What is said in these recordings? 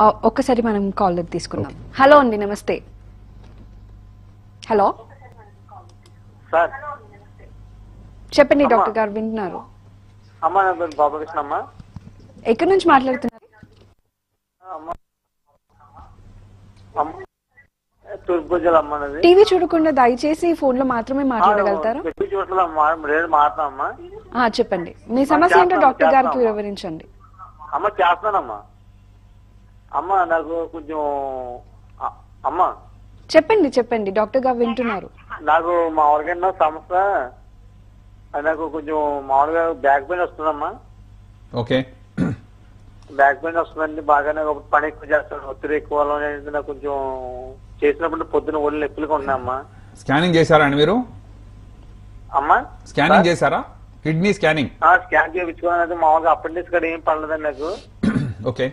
ఆ, ఒక్కసారి మనం కాల్ తీసుకుందాం హలో అండి నమస్తే హలో సార్ చెప్పండి అమ్మా. డాక్టర్ గారు వింటున్నారు అమ్మ నా పేరు బాబకృష్ణ అమ్మ ఎక్కడి నుంచి మాట్లాడుతున్నారు అమ్మ అమ్మ తూర్పు జిల్లా అమ్మ నాది టీవీ చూడకుండా దయచేసి ఫోన్ లో మాత్రమే మాట్లాడగలుగుతారా ఎక్కువ చూడలేదు అమ్మా రేపు మాట్లాడతాం అమ్మా ఆ, చెప్పండి మీ సమస్య ఏంటో డాక్టర్ గారికి వివరించండి అమ్మ చేస్తున్నానమ్మా అమ్మ నాకు కొంచెం అ- అమ్మ చెప్పండి చెప్పండి డాక్టర్ గారు వింటున్నారు నాకు మామూలుగా సమస్య అది నాకు కొంచెం మామూలుగా బ్యాక్ పెయిన్ వస్తుందమ్మా ఓకే బ్యాక్ పెయిన్ వస్తుందండి బాగానే ఒక పని ఎక్కువ చేస్తాను ఒత్తిడి ఎక్కువ వల్ల అనేది నాకు కొంచెం చేసినప్పుడు పొద్దున ఒళ్ళు నొప్పులుగా ఉన్నాయమ్మా స్కానింగ్ చేశారా అండి మీరు అమ్మా స్కానింగ్ చేశారా కిడ్నీ స్కానింగ్ ఆ స్కాన్ చేయించుకోవాలంటే మామూలుగా అపెండిక్స్ కూడా ఏం పడలేదండి నాకు ఓకే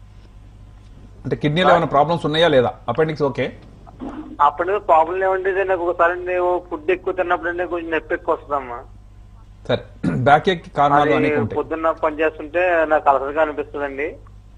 అంటే కిడ్నీలో ఏమైనా ప్రాబ్లమ్స్ ఉన్నాయా లేదా అపెండిక్స్ ఓకే అప్పుడు ప్రాబ్లం ఏముండేది నాకు ఒకసారి నేను ఫుడ్ ఎక్కువ తిన్నప్పుడు అంటే కొంచెం నొప్పి ఎక్కువ వస్తుందమ్మా సరే బ్యాక్ ఎక్ కారణాలు అది అనేక ఉంటాయి పొద్దున్న పని చేస్తుంటే నాకు అలసటగా అనిపిస్తుందండి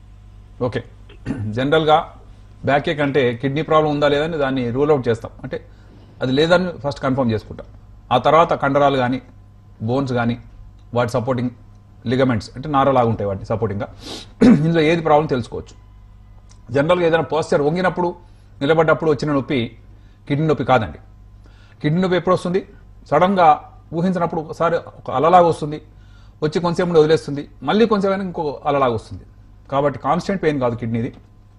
ఓకే జనరల్గా బ్యాక్ ఏక్ అంటే కిడ్నీ ప్రాబ్లం ఉందా లేదా అని దాన్ని రూల్ అవుట్ చేస్తాం అంటే అది లేదని ఫస్ట్ కన్ఫర్మ్ చేసుకుంటాం ఆ తర్వాత కండరాలు కానీ బోన్స్ కానీ వాటి సపోర్టింగ్ లిగమెంట్స్ అంటే నారలాగా ఉంటాయి వాటి సపోర్టింగ్గా ఇందులో ఏది ప్రాబ్లం తెలుసుకోవచ్చు జనరల్గా ఏదైనా పోస్చర్ వంగినప్పుడు నిలబడ్డప్పుడు వచ్చిన నొప్పి కిడ్నీ నొప్పి కాదండి కిడ్నీ నొప్పి ఎప్పుడు వస్తుంది సడన్గా ఊహించినప్పుడు ఒకసారి ఒక అలలాగా వస్తుంది వచ్చి కొంచెం ఉండి వదిలేస్తుంది మళ్ళీ కొంచెం అయినా ఇంకో అలలాగా వస్తుంది కాబట్టి కాన్స్టెంట్ పెయిన్ కాదు కిడ్నీది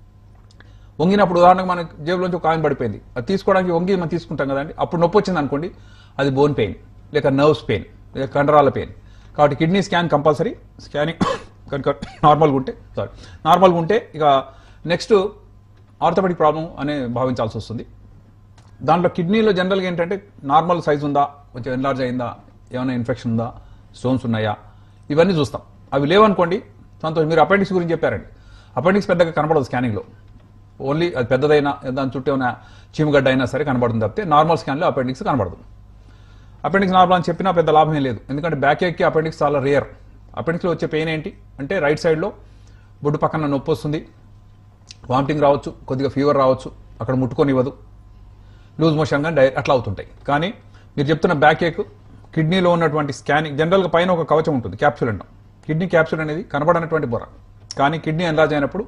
వంగినప్పుడు ఉదాహరణకు మన జేబులోంచి ఒక కాయిన్ పడిపోయింది అది తీసుకోవడానికి వంగి మనం తీసుకుంటాం కదండి అప్పుడు నొప్పి వచ్చింది అనుకోండి అది బోన్ పెయిన్ లేక నర్వ్స్ పెయిన్ లేక కండరాల పెయిన్ కాబట్టి కిడ్నీ స్కాన్ కంపల్సరీ స్కానింగ్ కనుక నార్మల్గా ఉంటే సారీ నార్మల్గా ఉంటే ఇక నెక్స్ట్ ఆర్థోపెడిక్ ప్రాబ్లం అనే భావించాల్సి వస్తుంది దాంట్లో కిడ్నీలో జనరల్గా ఏంటంటే నార్మల్ సైజ్ ఉందా కొంచెం ఎన్లార్జ్ అయిందా ఏమైనా ఇన్ఫెక్షన్ ఉందా స్టోన్స్ ఉన్నాయా ఇవన్నీ చూస్తాం అవి లేవనుకోండి సంతోషం మీరు అపెండిక్స్ గురించి చెప్పారండి అపెండిక్స్ పెద్దగా కనబడదు స్కానింగ్లో ఓన్లీ అది పెద్దదైనా దాని చుట్టూ ఏమైనా చీమగడ్డ అయినా సరే కనబడుతుంది తప్పితే నార్మల్ స్కాన్లో అపెండిక్స్ కనబడదు అపెండిక్స్ నార్మల్ అని చెప్పినా పెద్ద లాభం ఏం లేదు ఎందుకంటే బ్యాక్ ఎక్కి అపెండిక్స్ చాలా రేర్ అపెండిక్స్లో వచ్చే పెయిన్ ఏంటి అంటే రైట్ సైడ్లో బొడ్డు పక్కన నొప్పి వస్తుంది వామిటింగ్ రావచ్చు కొద్దిగా ఫీవర్ రావచ్చు అక్కడ ముట్టుకొని ఇవ్వదు లూజ్ మోషన్ కానీ డై అట్లా అవుతుంటాయి కానీ మీరు చెప్తున్న బ్యాక్ ఏక్ కిడ్నీలో ఉన్నటువంటి స్కానింగ్ జనరల్గా పైన ఒక కవచం ఉంటుంది క్యాప్సూల్ అంటాం కిడ్నీ క్యాప్సూల్ అనేది కనబడనటువంటి పొర కానీ కిడ్నీ ఎన్లార్జ్ అయినప్పుడు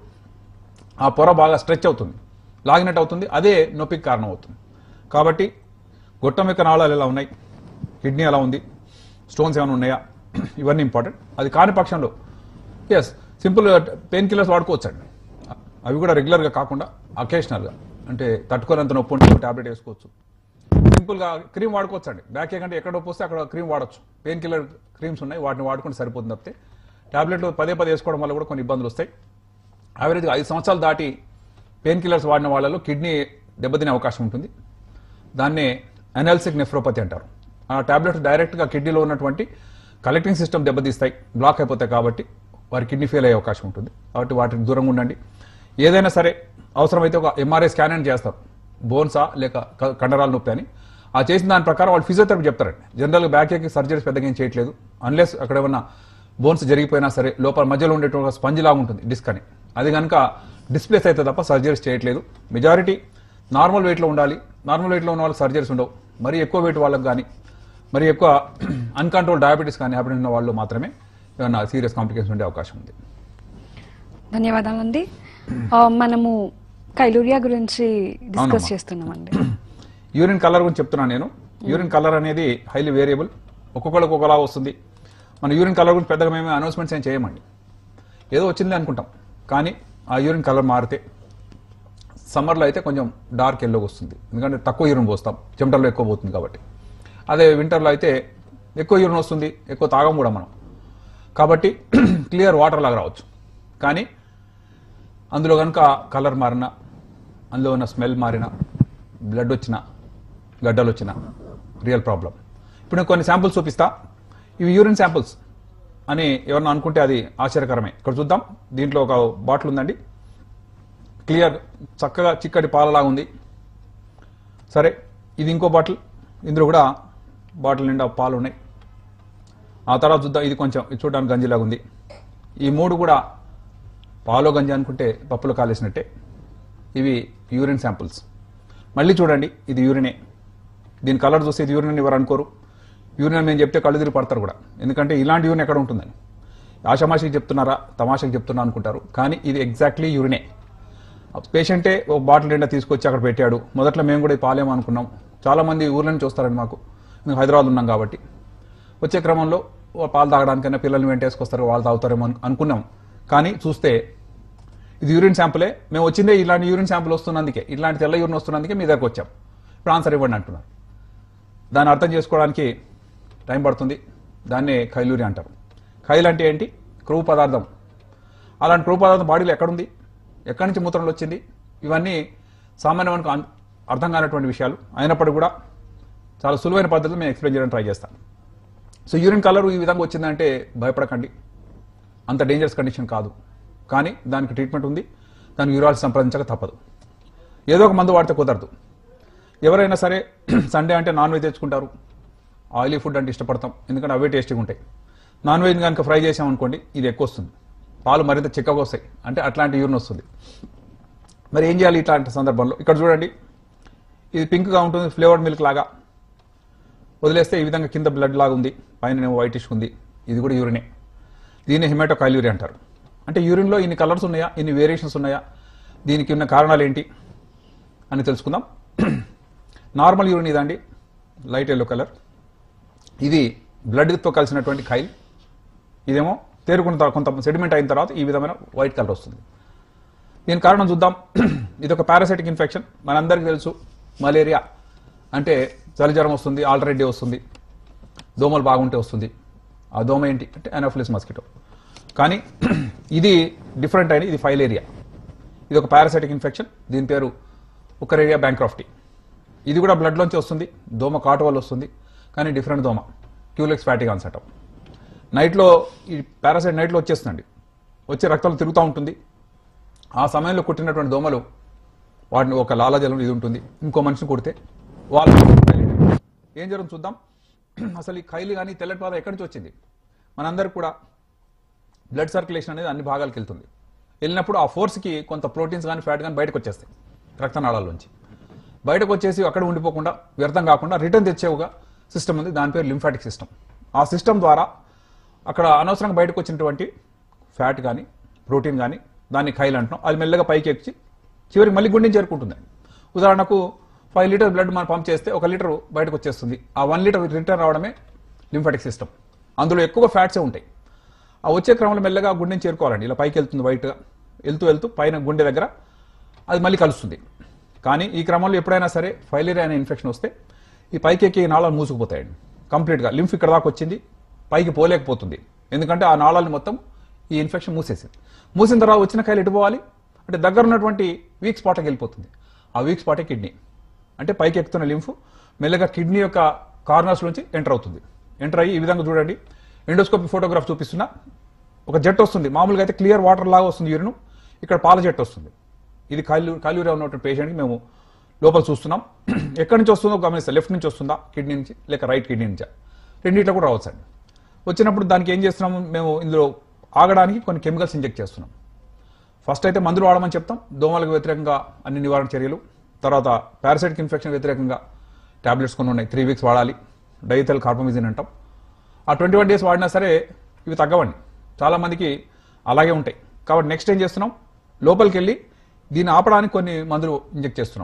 ఆ పొర బాగా స్ట్రెచ్ అవుతుంది లాగినట్టు అవుతుంది అదే నొప్పికి కారణం అవుతుంది కాబట్టి గొట్టం యొక్క నాళాలు ఎలా ఉన్నాయి కిడ్నీ ఎలా ఉంది స్టోన్స్ ఏమైనా ఉన్నాయా ఇవన్నీ ఇంపార్టెంట్ అది కాని పక్షంలో ఎస్ సింపుల్ పెయిన్ కిల్లర్స్ వాడుకోవచ్చండి అవి కూడా రెగ్యులర్గా కాకుండా అకేషనల్గా అంటే తట్టుకోనంత నొప్పి ఉంటే టాబ్లెట్ వేసుకోవచ్చు సింపుల్గా క్రీమ్ వాడుకోవచ్చండి బ్యాక్ ఏకంటే ఎక్కడ నొప్పి వస్తే అక్కడ క్రీమ్ వాడచ్చు పెయిన్ కిల్లర్ క్రీమ్స్ ఉన్నాయి వాటిని వాడుకుంటే సరిపోతుంది తప్పితే టాబ్లెట్లు పదే పదే వేసుకోవడం వల్ల కూడా కొన్ని ఇబ్బందులు వస్తాయి యావరేజ్గా ఐదు సంవత్సరాలు దాటి పెయిన్ కిల్లర్స్ వాడిన వాళ్ళలో కిడ్నీ దెబ్బతినే అవకాశం ఉంటుంది దాన్నే ఎనాలిసిక్ నెఫ్రోపతి అంటారు ఆ టాబ్లెట్స్ డైరెక్ట్గా కిడ్నీలో ఉన్నటువంటి కలెక్టింగ్ సిస్టమ్ దెబ్బతీస్తాయి బ్లాక్ అయిపోతాయి కాబట్టి వారి కిడ్నీ ఫెయిల్ అయ్యే అవకాశం ఉంటుంది కాబట్టి వాటికి దూరంగా ఉండండి ఏదైనా సరే అవసరమైతే ఒక ఎంఆర్ఐ స్కాన్ అని చేస్తారు బోన్సా లేక క- కండరాల నొప్పి అని ఆ చేసిన దాని ప్రకారం వాళ్ళు ఫిజియోథెరపీ చెప్తారండి జనరల్గా బ్యాక్ ఏకి సర్జరీస్ పెద్దగా ఏం చేయట్లేదు అన్లెస్ అక్కడ ఏమన్నా బోన్స్ జరిగిపోయినా సరే లోపల మధ్యలో ఉండేటువంటి స్పంజ్ లాగా ఉంటుంది డిస్క్ అని అది కనుక డిస్ప్లేస్ అయితే తప్ప సర్జరీస్ చేయట్లేదు మెజారిటీ నార్మల్ వెయిట్లో ఉండాలి నార్మల్ వెయిట్లో ఉన్న వాళ్ళకి సర్జరీస్ ఉండవు మరి ఎక్కువ వెయిట్ వాళ్ళకి కానీ మరి ఎక్కువ అన్కంట్రోల్ డయాబెటీస్ కానీ హ్యాబిట్ ఉన్న వాళ్ళు మాత్రమే ఏమన్నా సీరియస్ కాంప్లికేషన్ ఉండే అవకాశం ఉంది ధన్యవాదాలండి ఆ, మనము కైలూరియా గురించి డిస్కస్ అవునమ్మా. చేస్తున్నామండి యూరిన్ కలర్ గురించి చెప్తున్నాను నేను యూరిన్ కలర్ అనేది హైలీ వేరియబుల్ ఒక్కొక్కరికి ఒక్కొక్కలా వస్తుంది మన యూరిన్ కలర్ గురించి పెద్దగా మేము అనౌన్స్మెంట్స్ ఏం చేయమండి ఏదో వచ్చింది అనుకుంటాం కానీ ఆ యూరిన్ కలర్ మారితే సమ్మర్లో అయితే కొంచెం డార్క్ ఎల్లోకి వస్తుంది ఎందుకంటే తక్కువ యూరిన్ పోస్తాం చెమటల్లో ఎక్కువ పోతుంది కాబట్టి అదే వింటర్లో అయితే ఎక్కువ యూరిన్ వస్తుంది ఎక్కువ తాగం కూడా మనం కాబట్టి క్లియర్ వాటర్ లాగా రావచ్చు కానీ అందులో కనుక కలర్ మారినా అందులో ఉన్న స్మెల్ మారినా బ్లడ్ వచ్చినా గడ్డలు వచ్చినా రియల్ ప్రాబ్లం ఇప్పుడు నేను కొన్ని శాంపుల్స్ చూపిస్తా ఇవి యూరిన్ శాంపుల్స్ అని ఎవరన్నా అనుకుంటే అది ఆశ్చర్యకరమే ఇక్కడ చూద్దాం దీంట్లో ఒక బాటిల్ ఉందండి క్లియర్ చక్కగా చిక్కటి పాలలాగా ఉంది సరే ఇది ఇంకో బాటిల్ ఇందులో కూడా బాటిల్ నిండా పాలు ఉన్నాయి ఆ తర్వాత చూద్దాం ఇది కొంచెం ఇది చూడడానికి గంజిలాగా ఉంది ఈ మూడు కూడా పాలో గంజి అనుకుంటే పప్పులో కాలేసినట్టే ఇవి యూరిన్ శాంపుల్స్ మళ్ళీ చూడండి ఇది యూరినే దీని కలర్ చూస్తే ఇది యూరిన్ అని ఎవరు అనుకోరు యూరిన్ అని నేను చెప్తే కళ్ళు తిరిగి పడతారు కూడా ఎందుకంటే ఇలాంటి యూరిన్ ఎక్కడ ఉంటుందని ఆషామాషికి చెప్తున్నారా తమాషకి చెప్తున్నా అనుకుంటారు కానీ ఇది ఎగ్జాక్ట్లీ యూరినే పేషెంటే ఒక బాటిల్ నిండా తీసుకొచ్చి అక్కడ పెట్టాడు మొదట్లో మేము కూడా ఇది పాలేమో అనుకున్నాం చాలా మంది ఊర్ల నుంచి వస్తారండి మాకు మేము హైదరాబాద్ ఉన్నాం కాబట్టి వచ్చే క్రమంలో ఓ పాలు తాగడానికైనా పిల్లల్ని వెంటేసుకొస్తారు వాళ్ళు తాగుతారేమో అను- అనుకున్నాం కానీ చూస్తే ఇది యూరిన్ శాంపులే మేము వచ్చిందే ఇలాంటి యూరిన్ శాంపుల్ వస్తున్నందుకే ఇలాంటి తెల్ల యూరిన్ వస్తున్నందుకే మీ దగ్గరకు వచ్చాం ఇప్పుడు ఆన్సర్ ఇవ్వండి అంటున్నారు దాన్ని అర్థం చేసుకోవడానికి టైం పడుతుంది దాన్నే ఖైలూరి అంటారు ఖైల్ అంటే ఏంటి క్రూవ్ పదార్థం అలాంటి క్రూవ్ పదార్థం బాడీలో ఎక్కడుంది ఎక్కడి నుంచి మూత్రంలో వచ్చింది ఇవన్నీ సామాన్యమైన అర్థం కానటువంటి విషయాలు అయినప్పటికీ కూడా చాలా సులువైన పద్ధతిలో మేము ఎక్స్ప్లెయిన్ చేయడానికి ట్రై చేస్తాం సో యూరిన్ కలర్ ఈ విధంగా వచ్చిందంటే భయపడకండి అంత డేంజరస్ కండిషన్ కాదు కానీ దానికి ట్రీట్మెంట్ ఉంది దానికి యూరాలజీ సంప్రదించక తప్పదు ఏదో ఒక మందు వాడితే కుదరదు ఎవరైనా సరే సండే అంటే నాన్ వెజ్ తెచ్చుకుంటారు ఆయిలీ ఫుడ్ అంటే ఇష్టపడతాం ఎందుకంటే అవే టేస్టీగా ఉంటాయి నాన్ వెజ్ కనుక ఫ్రై చేసామనుకోండి ఇది ఎక్కువ వస్తుంది పాలు మరింత చిక్కగా వస్తాయి అంటే అట్లాంటి యూరిన్ వస్తుంది మరి ఏం చేయాలి ఇట్లాంటి సందర్భంలో ఇక్కడ చూడండి ఇది పింక్గా ఉంటుంది ఫ్లేవర్డ్ మిల్క్ లాగా వదిలేస్తే ఈ విధంగా కింద బ్లడ్ లాగా ఉంది పైన వైటిష్ ఉంది ఇది కూడా యూరినే దీన్ని హిమాటోకైల్యూరి అంటారు అంటే యూరిన్లో ఇన్ని కలర్స్ ఉన్నాయా ఇన్ని వేరియేషన్స్ ఉన్నాయా దీనికి ఉన్న కారణాలు ఏంటి అని తెలుసుకుందాం నార్మల్ యూరిన్ ఇదండి లైట్ ఎల్లో కలర్ ఇది బ్లడ్తో కలిసినటువంటి ఖైల్ ఇదేమో తేరుకున్న తర్వాత కొంత సెడిమెంట్ అయిన తర్వాత ఈ విధమైన వైట్ కలర్ వస్తుంది దీని కారణం చూద్దాం ఇది ఒక పారాసైటిక్ ఇన్ఫెక్షన్ మనందరికీ తెలుసు మలేరియా అంటే చలి జ్వరం వస్తుంది ఆల్రెడీ వస్తుంది దోమలు బాగుంటే వస్తుంది ఆ దోమ ఏంటి అంటే అనోఫిలిస్ మస్కిటో కానీ ఇది డిఫరెంట్ అయిన ఇది ఫైలేరియా ఇది ఒక పారాసైటిక్ ఇన్ఫెక్షన్ దీని పేరు ఉకరేరియా బ్యాంక్రాఫ్టీ ఇది కూడా బ్లడ్లోంచి వస్తుంది దోమ కాటు వల్ల వస్తుంది కానీ డిఫరెంట్ దోమ క్యూలెక్స్ ఫ్యాటిగాన్స్ అంటాం నైట్లో ఈ పారాసైట్ నైట్లో వచ్చేస్తుందండి వచ్చే రక్తంలో తిరుగుతూ ఉంటుంది ఆ సమయంలో కుట్టినటువంటి దోమలు వాటిని ఒక లాలాజలం ఇది ఉంటుంది ఇంకో మనిషిని కుడితే వాళ్ళు ఏం జరుగుతుంది చూద్దాం అసలు ఈ ఖైలు కానీ తెల్లటి పాద ఎక్కడి నుంచి వచ్చింది మనందరికి కూడా బ్లడ్ సర్క్యులేషన్ అనేది అన్ని భాగాలకు వెళ్తుంది వెళ్ళినప్పుడు ఆ ఫోర్స్కి కొంత ప్రోటీన్స్ కానీ ఫ్యాట్ కానీ బయటకు వచ్చేస్తాయి రక్తనాళాల్లోంచి బయటకు వచ్చేసి అక్కడ ఉండిపోకుండా వ్యర్థం కాకుండా రిటర్న్ తెచ్చేవుగా సిస్టమ్ ఉంది దాని పేరు లింఫాటిక్ సిస్టమ్ ఆ సిస్టమ్ ద్వారా అక్కడ అనవసరంగా బయటకు వచ్చినటువంటి ఫ్యాట్ కానీ ప్రోటీన్ కానీ దాన్ని ఖైల్ అంటున్నాం అది మెల్లగా పైకి ఎక్కి చివరికి మళ్ళీ గుండెని చేరుకుంటుంది ఉదాహరణకు ఫైవ్ లీటర్ బ్లడ్ మనం పంప్ చేస్తే ఒక లీటర్ బయటకు వచ్చేస్తుంది ఆ వన్ లీటర్ రిటర్న్ రావడమే లింఫాటిక్ సిస్టమ్ అందులో ఎక్కువ ఫ్యాట్సే ఉంటాయి ఆ వచ్చే క్రమంలో మెల్లగా గుండెని చేరుకోవాలండి ఇలా పైకి వెళ్తుంది వైట్గా వెళ్తూ వెళ్తూ పైన గుండె దగ్గర అది మళ్ళీ కలుస్తుంది కానీ ఈ క్రమంలో ఎప్పుడైనా సరే ఫైలేరియా అనే ఇన్ఫెక్షన్ వస్తే ఈ పైకి ఎక్కి నాళాలు మూసుకుపోతాయండి కంప్లీట్గా లింఫ్ ఇక్కడ దాకా వచ్చింది పైకి పోలేకపోతుంది ఎందుకంటే ఆ నాళాలను మొత్తం ఈ ఇన్ఫెక్షన్ మూసేసింది మూసిన తర్వాత వచ్చిన కాయలు ఎటు పోవాలి అంటే దగ్గర ఉన్నటువంటి వీక్ స్పాట్కి వెళ్ళిపోతుంది ఆ వీక్ స్పాటే కిడ్నీ అంటే పైకి ఎక్కుతున్న లింఫ్ మెల్లగా కిడ్నీ యొక్క కార్నర్స్ నుంచి ఎంటర్ అవుతుంది ఎంటర్ అయ్యి ఈ విధంగా చూడండి ఎండోస్కోపీ ఫోటోగ్రాఫ్ చూపిస్తున్నా ఒక జెట్ వస్తుంది మామూలుగా అయితే క్లియర్ వాటర్ లాగా వస్తుంది యూరిన్ ఇక్కడ పాల జెట్ వస్తుంది ఇది కాలు కాలుయూరియా ఉన్నటువంటి పేషెంట్కి మేము లోపల చూస్తున్నాం ఎక్కడి నుంచి వస్తుందో గమనిస్తాం లెఫ్ట్ నుంచి వస్తుందా కిడ్నీ నుంచి లేక రైట్ కిడ్నీ నుంచా రెండిట్లో కూడా రావచ్చు అండి వచ్చినప్పుడు దానికి ఏం చేస్తున్నాము మేము ఇందులో ఆగడానికి కొన్ని కెమికల్స్ ఇంజెక్ట్ చేస్తున్నాం ఫస్ట్ అయితే మందులు వాడమని చెప్తాం దోమలకు వ్యతిరేకంగా అన్ని నివారణ చర్యలు తర్వాత పారాసైటిక్ ఇన్ఫెక్షన్ వ్యతిరేకంగా టాబ్లెట్స్ కొన్ని ఉన్నాయి త్రీ వీక్స్ వాడాలి డైథెల్ కార్బమిజిన్ అంటాం ఆ ట్వంటీ వన్ డేస్ వాడినా సరే ఇవి తగ్గవండి చాలా మందికి అలాగే ఉంటాయి కాబట్టి నెక్స్ట్ ఏం చేస్తున్నాం లోపలికి వెళ్ళి దీన్ని ఆపడానికి కొన్ని మందులు ఇంజెక్ట్ చేస్తున్నాం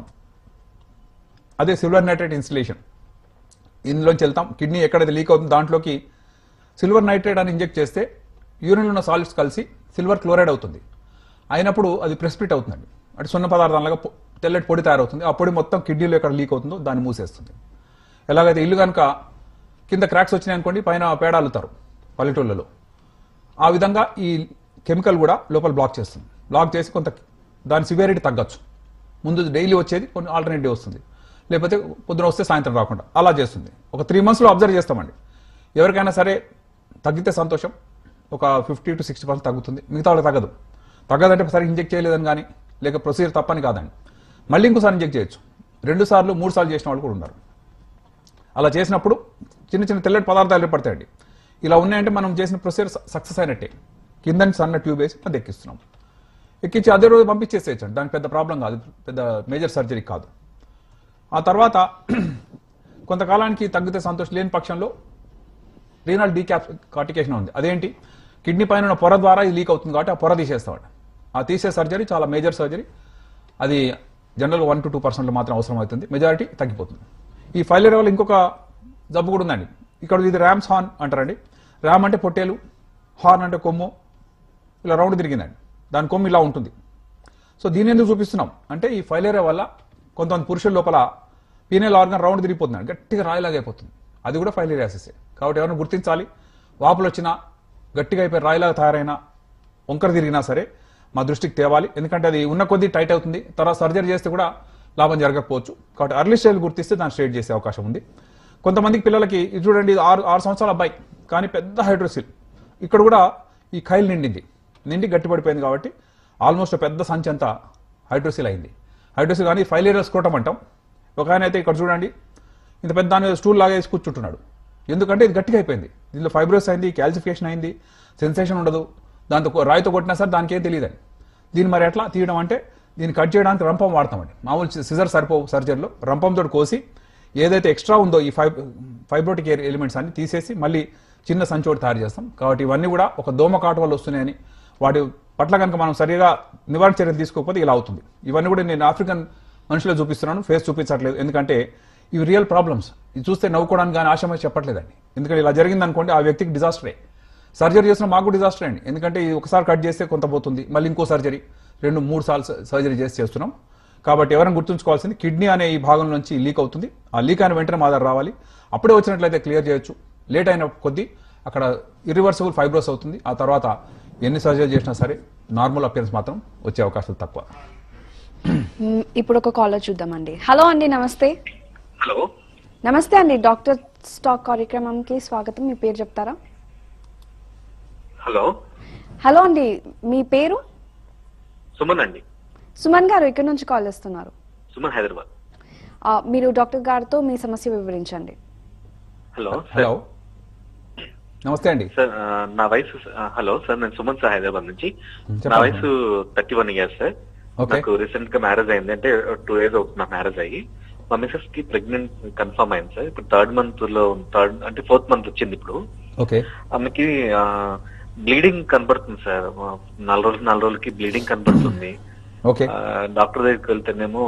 అదే సిల్వర్ నైట్రేట్ ఇన్స్టలేషన్ ఇందులోంచి వెళ్తాం కిడ్నీ ఎక్కడైతే లీక్ అవుతుందో దాంట్లోకి సిల్వర్ నైట్రేట్ అని ఇంజెక్ట్ చేస్తే యూరిన్లో ఉన్న సాలిడ్స్ కలిసి సిల్వర్ క్లోరైడ్ అవుతుంది అయినప్పుడు అది ప్రెస్పిట్ అవుతుందండి అంటే సున్న పదార్థాలుగా పొ- తెల్లటి పొడి తయారవుతుంది ఆ పొడి మొత్తం కిడ్నీలో ఎక్కడ లీక్ అవుతుందో దాన్ని మూసేస్తుంది ఎలాగైతే ఇల్లు కనుక కింద క్రాక్స్ వచ్చినాయి అనుకోండి పైన పేడ అల్లుతారు పల్లెటూళ్ళలో ఆ విధంగా ఈ కెమికల్ కూడా లోపల బ్లాక్ చేస్తుంది బ్లాక్ చేసి కొంత దాని సివియారిటీ తగ్గచ్చు ముందు డైలీ వచ్చేది కొన్ని ఆల్టర్నేట్ డే వస్తుంది లేకపోతే పొద్దున వస్తే సాయంత్రం రాకుండా అలా చేస్తుంది ఒక త్రీ మంత్స్లో అబ్జర్వ్ చేస్తామండి ఎవరికైనా సరే తగ్గితే సంతోషం ఒక ఫిఫ్టీ టు సిక్స్టీ పర్సెంట్ తగ్గుతుంది మిగతా వాళ్ళకి తగ్గదు తగ్గదంటే సరిగ్గా ఇంజెక్ట్ చేయలేదని కానీ లేక ప్రొసీజర్ తప్పని కాదండి మళ్ళీ ఇంకోసారి ఇంజెక్ట్ చేయొచ్చు రెండు సార్లు మూడు సార్లు చేసిన వాళ్ళు కూడా ఉన్నారు అలా చేసినప్పుడు చిన్న చిన్న తెల్లటి పదార్థాలు ఏర్పడతాయండి ఇలా ఉన్నాయంటే మనం చేసిన ప్రొసీజర్ సక్సెస్ అయినట్టే కింద నుంచి సన్న ట్యూబ్ వేసి అది ఎక్కిస్తున్నాం ఎక్కించి అదే రోజు పంపించేసేయచ్చండి దానికి పెద్ద ప్రాబ్లం కాదు పెద్ద మేజర్ సర్జరీ కాదు ఆ తర్వాత కొంతకాలానికి తగ్గితే సంతోషం లేని పక్షంలో రీనల్ డీక్యాప్ కార్టికేషన్ ఉంది అదేంటి కిడ్నీ పైన ఉన్న పొర ద్వారా ఇది లీక్ అవుతుంది కాబట్టి ఆ పొర తీసేస్తాడు ఆ తీసే సర్జరీ చాలా మేజర్ సర్జరీ అది జనరల్గా వన్ టు టూ పర్సెంట్ మాత్రం అవసరం అవుతుంది మెజారిటీ తగ్గిపోతుంది ఈ ఫైలర్ వల్ల ఇంకొక జబ్బు కూడా ఉందండి ఇక్కడ ఇది ర్యామ్స్ హార్న్ అంటారండి ర్యామ్ అంటే పొట్టేలు హార్న్ అంటే కొమ్ము ఇలా రౌండ్ తిరిగిందండి దాని కొమ్ము ఇలా ఉంటుంది సో దీని ఎందుకు చూపిస్తున్నాం అంటే ఈ ఫైలేరియా వల్ల కొంతమంది పురుషుల లోపల పీనల్ ఆర్గన్ రౌండ్ తిరిగిపోతుంది గట్టిగా రాయిలాగా అయిపోతుంది అది కూడా ఫైలేరియాసిస్ కాబట్టి ఎవరైనా గుర్తించాలి వాపులు వచ్చినా గట్టిగా అయిపోయి రాయిలాగా తయారైనా వంకర తిరిగినా సరే మా దృష్టికి తేవాలి ఎందుకంటే అది ఉన్న కొద్దీ టైట్ అవుతుంది తర్వాత సర్జరీ చేస్తే కూడా లాభం జరగకపోవచ్చు కాబట్టి అర్లీ స్టేజ్ గుర్తిస్తే దాన్ని స్ట్రేట్ చేసే అవకాశం ఉంది కొంతమందికి పిల్లలకి ఇది చూడండి ఇది ఆరు ఆరు సంవత్సరాల అబ్బాయి కానీ పెద్ద హైడ్రోసిల్ ఇక్కడ కూడా ఈ ఖైల్ నిండింది నిండి గట్టిపడిపోయింది కాబట్టి ఆల్మోస్ట్ పెద్ద సంచి అంతా హైడ్రోసిల్ అయింది హైడ్రోసిల్ కానీ ఫైలేరియల్ స్కోటం అంటాం ఒక ఆయన అయితే ఇక్కడ చూడండి ఇంత పెద్ద దాని మీద స్టూల్ లాగా వేసి కూర్చుంటున్నాడు ఎందుకంటే ఇది గట్టిగా అయిపోయింది దీనిలో ఫైబ్రోస్ అయింది క్యాల్సిఫికేషన్ అయింది సెన్సేషన్ ఉండదు దాంతో కొ- రాయితో కొట్టినా సరే దానికి ఏం తెలియదండి దీన్ని మరి ఎట్లా తీయడం అంటే దీన్ని కట్ చేయడానికి రంపం వాడతామండి మామూలు సిజర్ సరిపోవు సర్జరీలో రంపంతో కోసి ఏదైతే ఎక్స్ట్రా ఉందో ఈ ఫైబ్ ఫైబ్రోటిక్ ఎలిమెంట్స్ అన్ని తీసేసి మళ్ళీ చిన్న సంచి ఒకటి తయారు చేస్తాం కాబట్టి ఇవన్నీ కూడా ఒక దోమ కాటు వల్ల వస్తున్నాయని వాటి పట్ల కనుక మనం సరిగా నివారణ చర్యలు తీసుకోకపోతే ఇలా అవుతుంది ఇవన్నీ కూడా నేను ఆఫ్రికన్ మనుషులే చూపిస్తున్నాను ఫేస్ చూపించట్లేదు ఎందుకంటే ఇవి రియల్ ప్రాబ్లమ్స్ ఇది చూస్తే నవ్వుకోవడానికి కానీ ఆశమై చెప్పట్లేదండి ఎందుకంటే ఇలా జరిగింది అనుకోండి ఆ వ్యక్తికి డిజాస్టరే సర్జరీ చేసిన మాకు డిజాస్టర్ అండి ఎందుకంటే ఇది ఒకసారి కట్ చేస్తే కొంత పోతుంది మళ్ళీ ఇంకో సర్జరీ రెండు మూడు సార్లు సర్జరీ చేసి చేస్తున్నాం కాబట్టి ఎవరైనా గుర్తుంచుకోవాల్సింది కిడ్నీ అనే ఈ భాగం నుంచి లీక్ అవుతుంది ఆ లీక్ అయిన వెంటనే మా దగ్గర రావాలి అప్పుడే వచ్చినట్లయితే క్లియర్ చేయొచ్చు లేట్ అయిన కొద్దీ అక్కడ ఇరివర్సిబుల్ ఫైబ్రోస్ అవుతుంది ఆ తర్వాత ఎన్ని సర్జరీ చేసినా సరే నార్మల్ అపియరెన్స్ మాత్రం వచ్చే అవకాశాలు తక్కువ మ్, ఇప్పుడు ఒక కాలర్ చూద్దామండి హలో అండి నమస్తే హలో నమస్తే అండి డాక్టర్ స్టాక్ కార్యక్రమంకి స్వాగతం మీ పేరు చెప్తారా హలో హలో అండి మీ పేరు సుమన్ అండి సుమన్ గారు ఇక్కడ నుంచి కాల్ చేస్తున్నారు సుమన్ హైదరాబాద్ ఆ, మీరు డాక్టర్ గారితో మీ సమస్య వివరించండి హలో హలో నమస్తే అండి సార్ ఆ, నా వయసు ఆ, హలో సార్ నేను సుమన్ సార్ హైదరాబాద్ నుంచి చెప్పండి. నా వయసు thirty one years sir Okay. నాకు రీసెంట్ గా మ్యారేజ్ అయింది అంటే టూ ఇయర్స్ అవుతుంది నా మ్యారేజ్ అయ్యి మా మిసెస్ కి ప్రెగ్నెంట్ కన్ఫర్మ్ అయింది సార్ ఇప్పుడు థర్డ్ మంత్ లో థర్డ్ అంటే ఫోర్త్ మంత్ వచ్చింది ఇప్పుడు ఓకే ఆమెకి బ్లీడింగ్ కనబడుతుంది సార్ ఆ, నాలుగు రోజులు నాలుగు రోజులకి బ్లీడింగ్ కనబడుతుంది ఓకే ఆ, డాక్టర్ దగ్గరికి వెళ్తేనేమో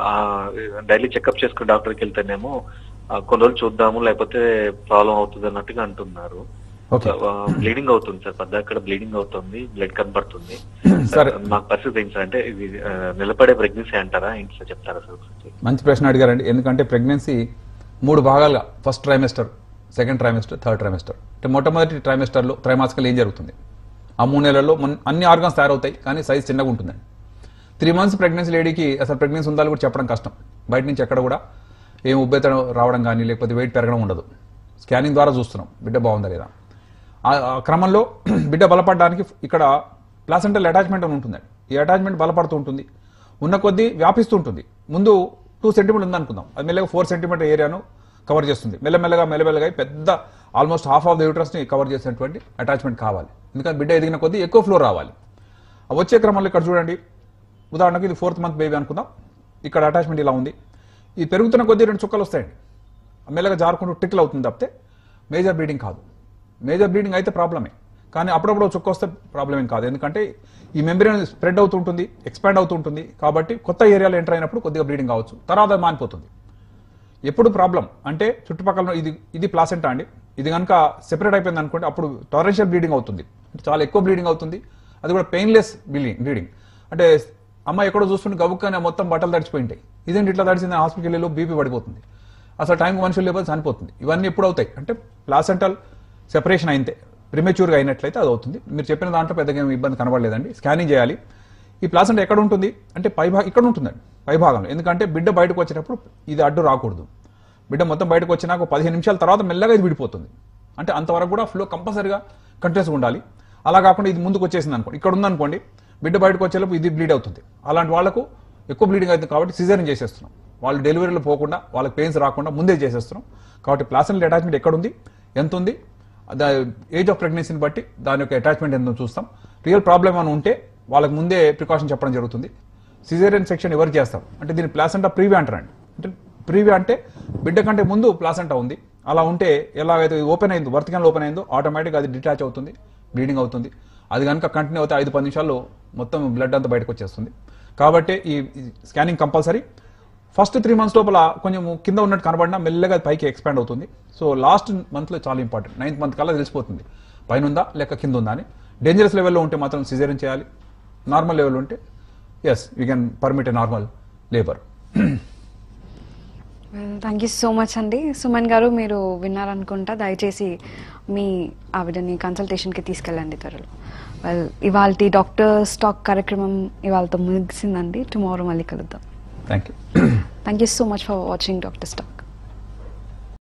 డైలీ చెకప్ చేసుకుని డాక్టర్ దగ్గరికి వెళ్తేనేమో ఆ, కొన్ని రోజులు చూద్దాము లేకపోతే ప్రాబ్లం అవుతుంది అన్నట్టుగా అంటున్నారు ఓకే బ్లీడింగ్ అవుతుంది సార్ పెద్ద అక్కడ బ్లీడింగ్ అవుతుంది బ్లడ్ కనబడుతుంది సరే. మాకు పరిస్థితి ఏంటి సార్ అంటే ఇది ఆ, నిలబడే ప్రెగ్నెన్సీ అంటారా ఏంటి సార్ చెప్తారా సార్ ఒకసారి? మంచి ప్రశ్న అడిగారండి ఎందుకంటే ప్రెగ్నెన్సీ మూడు భాగాలుగా first trimester second trimester third trimester అంటే మొట్టమొదటి ట్రైమెస్టర్లో త్రైమాసికల్ ఏం జరుగుతుంది ఆ మూడు నెలల్లో మన- అన్ని ఆర్గన్స్ తయారవుతాయి కానీ సైజ్ చిన్నగా ఉంటుందండి త్రీ మంత్స్ ప్రెగ్నెన్సీ లేడీకి అసలు ప్రెగ్నెన్సీ ఉందా కూడా చెప్పడం కష్టం బయట నుంచి ఎక్కడ కూడా ఏం ఉబ్బెత్తడం రావడం కానీ లేకపోతే వెయిట్ పెరగడం ఉండదు స్కానింగ్ ద్వారా చూస్తున్నాం బిడ్డ బాగుందా లేదా ఆ- ఆ క్రమంలో బిడ్డ బలపడడానికి ఇక్కడ ప్లాసెంటల్ అటాచ్మెంట్ అని ఉంటుందండి ఈ అటాచ్మెంట్ బలపడుతూ ఉంటుంది ఉన్న కొద్దీ వ్యాపిస్తూ ఉంటుంది ముందు టూ సెంటీమీటర్ ఉందనుకుందాం అది మెల్లగా ఫోర్ సెంటీమీటర్ ఏరియాను కవర్ చేస్తుంది మెల్లమెల్లగా మెల్లమెల్లగా పెద్ద ఆల్మోస్ట్ హాఫ్ ఆఫ్ ద యూట్రస్ని కవర్ చేసేటువంటి అటాచ్మెంట్ కావాలి ఎందుకంటే బిడ్డ ఎదిగిన కొద్దీ ఎక్కువ ఫ్లో రావాలి ఆ వచ్చే క్రమంలో ఇక్కడ చూడండి ఉదాహరణకు ఇది ఫోర్త్ మంత్ బేబీ అనుకుందాం ఇక్కడ అటాచ్మెంట్ ఇలా ఉంది ఇది పెరుగుతున్న కొద్దీ రెండు చుక్కలు వస్తాయండి మెల్లగా జారుకుంటూ టిక్లు అవుతుంది తప్పితే మేజర్ బ్లీడింగ్ కాదు మేజర్ బ్లీడింగ్ అయితే ప్రాబ్లమే కానీ అప్పుడప్పుడు చుక్క వస్తే ప్రాబ్లం ఏం కాదు ఎందుకంటే ఈ మెంబ్రేన్ స్ప్రెడ్ అవుతుంటుంది ఎక్స్పాండ్ అవుతుంటుంది కాబట్టి కొత్త ఏరియాలో ఎంటర్ అయినప్పుడు కొద్దిగా బ్లీడింగ్ కావచ్చు తర్వాత అది మానిపోతుంది ఎప్పుడు ప్రాబ్లం అంటే చుట్టుపక్కల ఇది ఇది ప్లాసెంటా అండి ఇది కనుక సెపరేట్ అయిపోయింది అనుకోండి అప్పుడు టారెన్షియల్ బ్లీడింగ్ అవుతుంది అంటే చాలా ఎక్కువ బ్లీడింగ్ అవుతుంది అది కూడా పెయిన్లెస్ బ్లీడింగ్ బ్లీడింగ్ అంటే అమ్మాయి ఎక్కడో చూస్తుంటే గబుక్కనే మొత్తం బట్టలు తడిచిపోయి ఉంటాయి ఇదేంటి ఇట్లా తడిచింది హాస్పిటల్కి వెళ్ళి బీపీ పడిపోతుంది అసలు టైంకి మనుషులు లేకపోతే చనిపోతుంది ఇవన్నీ ఎప్పుడు అవుతాయి అంటే ప్లాసెంటల్ సెపరేషన్ అయితే ప్రిమెచ్యూర్గా అయినట్లయితే అది అవుతుంది మీరు చెప్పిన దాంట్లో పెద్దగా ఏమి ఇబ్బంది కనబడలేదండి స్కానింగ్ చేయాలి ఈ ప్లాసెంట్ ఎక్కడ ఉంటుంది అంటే పై భాగం ఇక్కడ ఉంటుందండి పై భాగంలో ఎందుకంటే బిడ్డ బయటకు వచ్చేటప్పుడు ఇది అడ్డు రాకూడదు బిడ్డ మొత్తం బయటకు వచ్చినాక ఒక పదిహేను నిమిషాల తర్వాత మెల్లగా ఇది విడిపోతుంది అంటే అంతవరకు కూడా ఫ్లో కంపల్సరీగా కంటిన్యూస్గా ఉండాలి అలా కాకుండా ఇది ముందుకు వచ్చేసింది అనుకోండి ఇక్కడ ఉందనుకోండి బిడ్డ బయటకు వచ్చేలోపు ఇది బ్లీడ్ అవుతుంది అలాంటి వాళ్ళకు ఎక్కువ బ్లీడింగ్ అవుతుంది కాబట్టి సిజరీన్ చేసేస్తున్నాం వాళ్ళు డెలివరీలో పోకుండా వాళ్ళకి పెయిన్స్ రాకుండా ముందే చేసేస్తున్నాం కాబట్టి ప్లాసెంటల్ అటాచ్మెంట్ ఎక్కడ ఉంది ఎంత ఉంది ద ఏజ్ ఆఫ్ ప్రెగ్నెన్సీని బట్టి దాని యొక్క అటాచ్మెంట్ ఎంత చూస్తాం రియల్ ప్రాబ్లమ్ అని ఉంటే వాళ్ళకి ముందే ప్రికాషన్ చెప్పడం జరుగుతుంది సిజేరియన్ సెక్షన్ ఎవరు చేస్తారు అంటే దీన్ని ప్లాసెంటా ప్రీవి అంటారండి అంటే ప్రీవి అంటే బిడ్డ కంటే ముందు ప్లాసెంటా ఉంది అలా ఉంటే ఎలాగైతే ఓపెన్ అయిందో వర్తికల్ ఓపెన్ అయిందో ఆటోమేటిక్గా అది డిటాచ్ అవుతుంది బ్లీడింగ్ అవుతుంది అది కనుక కంటిన్యూ అవుతే ఐదు పది నిమిషాల్లో మొత్తం బ్లడ్ అంతా బయటకు వచ్చేస్తుంది కాబట్టి ఈ scanning compulsory first three months లోపల కొంచెం కింద ఉన్నట్టు కనబడినా మెల్లగా అది పైకి ఎక్స్పాండ్ అవుతుంది సో లాస్ట్ మంత్లో చాలా ఇంపార్టెంట్ నైన్త్ మంత్ కల్లా తెలిసిపోతుంది పైన ఉందా లేక కింద ఉందా అని డేంజరస్ లెవెల్లో ఉంటే మాత్రం సిజేరియన్ చేయాలి నార్మల్ లెవెల్ ఉంటే yes we can permit a normal labour thank you so much అండి సుమన్ గారు మీరు విన్నారనుకుంటా దయచేసి మీ ఆవిడని కన్సల్టేషన్కి తీసుకెళ్ళండి త్వరలో వెల్ ఇవాళ డాక్టర్ స్టాక్ కార్యక్రమం ఇవాళతో ముగిసిందండి టుమారో మళ్ళీ కలుద్దాం thank you thank you so much for watching doctor stock